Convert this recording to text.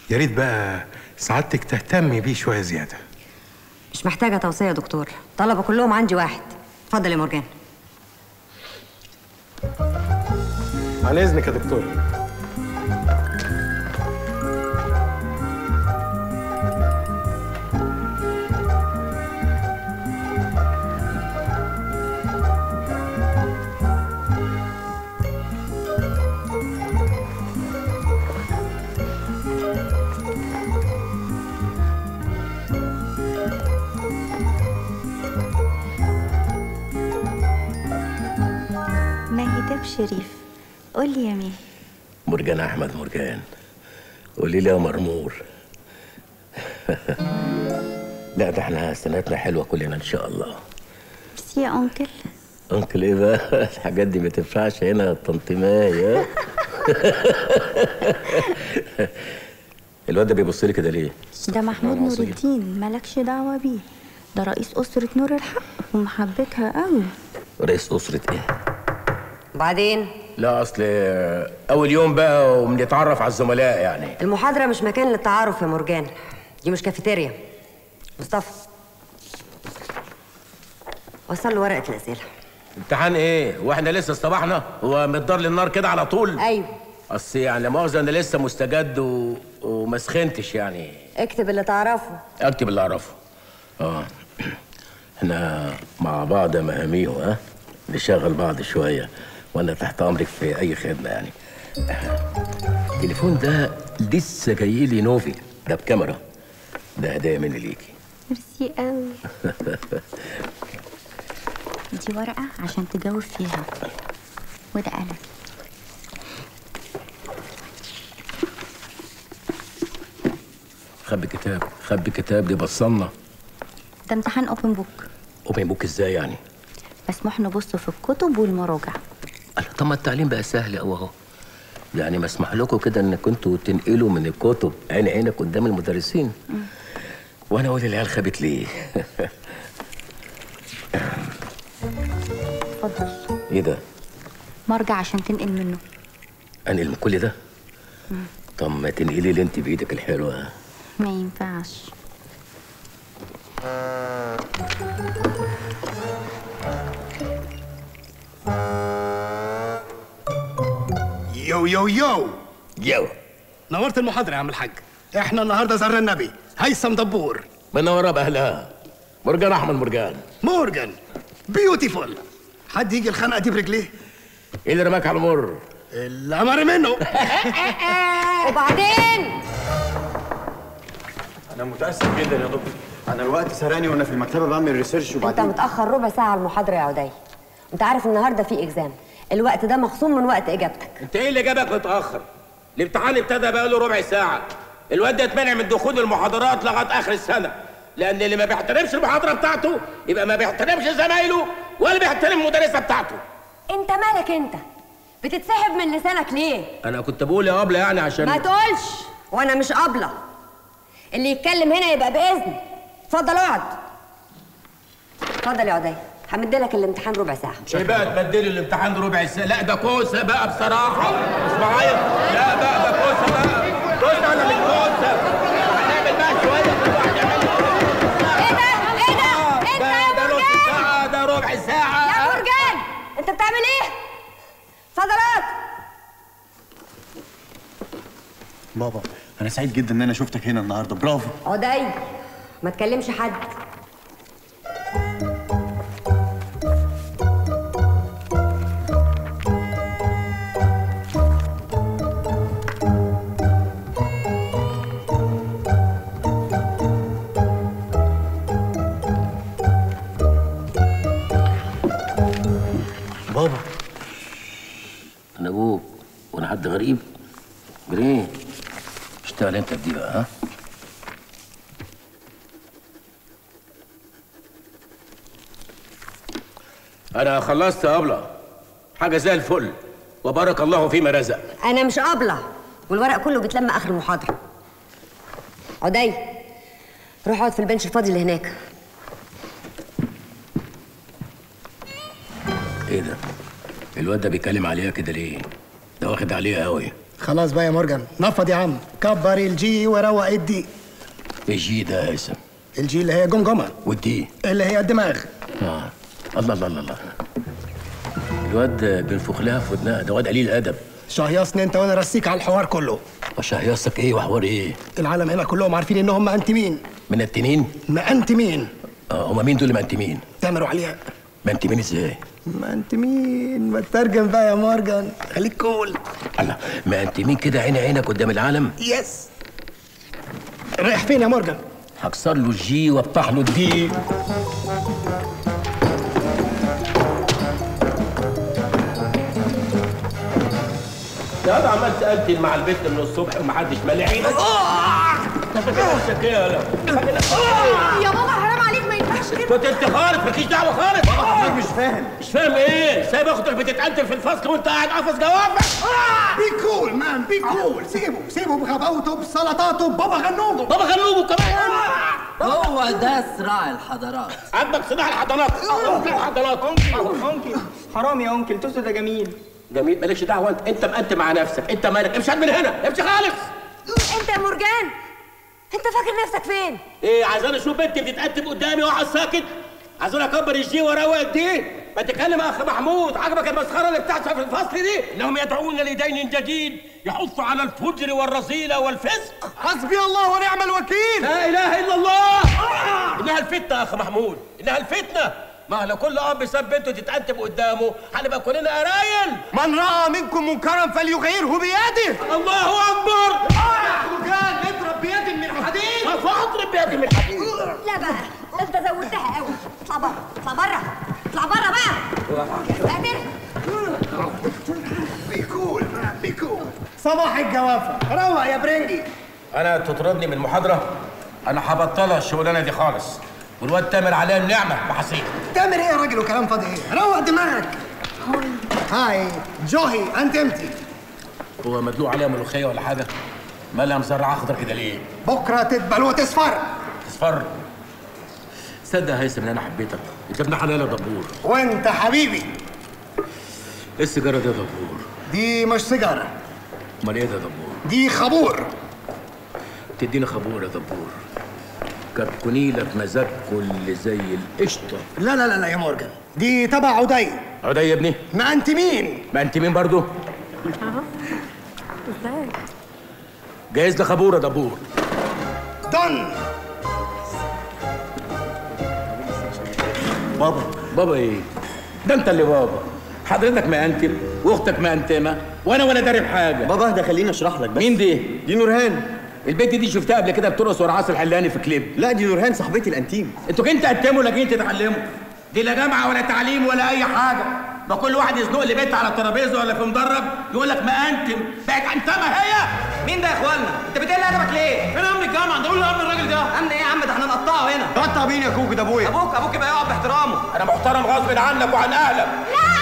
يا ريت بقى سعادتك تهتمي بيه شويه زياده مش محتاجة توصية يا دكتور طلبة كلهم عندي واحد اتفضل يا مرجان على اذنك يا دكتور ماهي شريف قول لي يا ماهي مرجان احمد مرجان قولي لي يا مرمور لا ده احنا سنتنا حلوه كلنا ان شاء الله ميرسي يا انكل انكل ايه بقى الحاجات دي ما تنفعش هنا يا طنط ماي ها؟ الواد ده بيبص لي كده ليه ده محمود أنا نور وصيل. الدين مالكش دعوة بيه ده رئيس أسرة نور الحق ومحبتها قوي رئيس اسره ايه وبعدين لا اصل اول يوم بقى وبنتعرف على الزملاء يعني المحاضرة مش مكان للتعارف يا مرجان دي مش كافيتيريا مصطفى وصل له ورقة الأسئلة امتحان ايه واحنا لسه اصطبحنا هو متدار للنار كده على طول أيوه اصل يعني لا مؤاخذه انا لسه مستجد و... وما سخنتش يعني اكتب اللي تعرفه اكتب اللي اعرفه اه احنا مع بعض يا مهاميو ها نشغل بعض شويه وانا تحت امرك في اي خدمه يعني التليفون ده لسه جاي لي نوفي ده بكاميرا ده هدايا مني ليكي ميرسي قوي دي ورقة عشان تجاوب فيها وده قلم خبي كتاب خبي كتاب دي بصلنا ده امتحان اوبن بوك اوبن بوك ازاي يعني مسموح نبص في الكتب والمراجع قال طب ما التعليم بقى سهل قوي اهو يعني مسمح لكم كده ان كنتوا تنقلوا من الكتب عين عينك قدام المدرسين وانا اقول العيال خابت ليه اتفضل ايه ده مرجع عشان تنقل منه انقل من كل ده طب ما تنقلي لي انت بايدك الحلوه ما ينفعش يو يو يو يو نورت المحاضرة يا عم الحاج احنا النهارده زرنا النبي هيثم دبور منوره باهلها مرجان احمد مرجان مورجان بيوتيفول حد يجي الخنقه دي برجليه ايه اللي رماك على المر الامر منه وبعدين انا متاسف جدا يا دكتور انا الوقت سرقني وانا في المكتبه بعمل ريسيرش انت وبعدين متأخر ربع ساعة على المحاضرة يا عدي انت عارف النهاردة في اكزام الوقت ده مخصوم من وقت اجابتك انت ايه اللي جابك متاخر الامتحان ابتدى بقى له ربع ساعه الواد ده اتمنع من دخول المحاضرات لغايه اخر السنه لان اللي ما بيحترمش المحاضره بتاعته يبقى ما بيحترمش زمايله ولا بيحترم المدرسه بتاعته انت مالك انت بتتسحب من لسانك ليه انا كنت بقول يا ابله يعني عشان ما تقولش وانا مش قابلة اللي يتكلم هنا يبقى باذن اتفضل اقعد اتفضل يا عدي همدلك الامتحان ربع ساعة ايه بقى تبدلي الامتحان ربع ساعه لا ده كوسه بقى بصراحه مش معايا لا بقى ده كوسه بقى كوسه انا من كوسه هنعمل بقى شويه كل واحد يعمل ايه ده ايه ده انت يا ده نص مرجان ساعه ده ربع ساعه يا مرجان انت بتعمل ايه اتفضل اقعد بابا انا سعيد جدا ان انا شفتك هنا النهارده برافو عدي ما تكلمش حد بابا انا ابوك وانا حد غريب جرين اشتغل انت في دي بقى ها انا خلصت يا ابله حاجه زي الفل وبارك الله فيما رزق انا مش قابله والورق كله بيتلم اخر المحاضره عدي روح اقعد في البنش الفاضي اللي هناك ايه ده الواد ده بيتكلم عليها كده ليه ده واخد عليها قوي خلاص بقى يا مورجان نفض يا عم كبر الجي وروق الدي الجي ده يا هيثم الجي اللي هي جمجمه والدي اللي هي الدماغ اه الله الله الله الله الواد بينفخ لها في ودنها ده واد قليل ادب شهيصني انت وانا رسيك على الحوار كله وشهيصك ايه وحوار ايه العالم هنا كلهم عارفين انهم مأنتمين من التنين مأنتمين اه هما مين دول مأنتمين تامر عليها مأنتمين ازاي مأنتمين ما تترجم بقى يا مورجان خليك كول الله مأنتمين كده عين عينك قدام العالم يس رايح فين يا مورجان هكسر له الجي وافتح له الدي يا ده عمال تقتل مع البنت من الصبح ومحدش مالي عينك انت فاكر نفسك ايه يا لا يا ماما حرام عليك ما ينفعش كده كنت انت خالص مالكيش دعوه خالص مش فاهم مش فاهم ايه سايب اختك بتتقتل في الفصل وانت قاعد قافص جوافك بي كول مان بي كول سيبه سيبه بغباوته بسلطاته بابا غنوجه بابا غنوجه كمان هو ده صراع الحضارات عندك صداع الحضانات الحضانات انكل حرام يا انكل توسو ده جميل جميل مالكش دعوه انت انت مقنت مع نفسك انت مالك امشي من هنا امشي خالص انت يا مرجان انت فاكر نفسك فين ايه عايزين اشوف بنتي بتتقدم قدامي واقعد ساكت عايزين اكبر الجي واروق الدين ما تتكلم يا اخ محمود عجبك المسخره اللي بتحصل في الفصل دي انهم يدعون لدين جديد يحث على الفجر والرذيله والفسق حسبي الله ونعم الوكيل لا اله الا الله انها الفتنه يا اخ محمود انها الفتنه ما لو كل اب ساب بنته تتقدم قدامه هنبقى كلنا قرايل من راى منكم منكرا فليغيره بيده الله اكبر كان اضرب بيد من حديد ما فاضرب بيدي من الحديد لا بقى ده انت زودتها قوي اطلع بره اطلع بره اطلع بره بقى قادر بيكول مان بيكول صباح الجوافه روق يا برنجي انا تطردني من المحاضره انا هبطلها الشغلانه دي خالص والواد تامر عليه النعمه محاسيب تعمل ايه يا راجل وكلام فاضي ايه روق دماغك هاي جوهي انت امتي هو مدلوق عليها ملوخيه ولا حاجه مالها مسرعه اخضر كده ليه بكره تدبل وتصفر اصفر صدق يا هيثم ان انا حبيتك انت ابن حلال يا دبور وانت حبيبي ايه السيجاره دي يا دبور دي مش سيجاره امال ايه ده يا دبور دي خبور تديني خبور يا دبور كتكوني لك مزاجكم اللي زي القشطه لا لا لا لا يا مورجان دي تبع عدي عدي يا ابني ما انت مين ما انت مين برضو ازاي جايز لي خبور يا دبور دن بابا بابا ايه ده انت اللي بابا حضرتك مأنتم واختك مأنتمه وانا ولا داري بحاجه بابا اهدى خليني اشرح لك بس مين دي دي نورهان البنت دي شفتها قبل كده بترقص ورا عاصر الحلاني في كليب لا دي نورهان صاحبتي الانتيم انتوا كنت تقدموا ولا جايين تتعلموا دي لا جامعه ولا تعليم ولا اي حاجه ما كل واحد يزنق لي بنت على الترابيزه ولا في مدرج يقول لك مأنتم بقت انتمه هي مين ده يا اخوانا انت بتقل ادبك ليه فين امن الجامعه ده قول له امن الراجل ده امن ايه يا عم ده احنا نقطعه هنا قطع مين يا كوكو ده ابويا ابوك ابوك يبقى يقعد باحترامه انا محترم غصب عنك وعن اهلك لا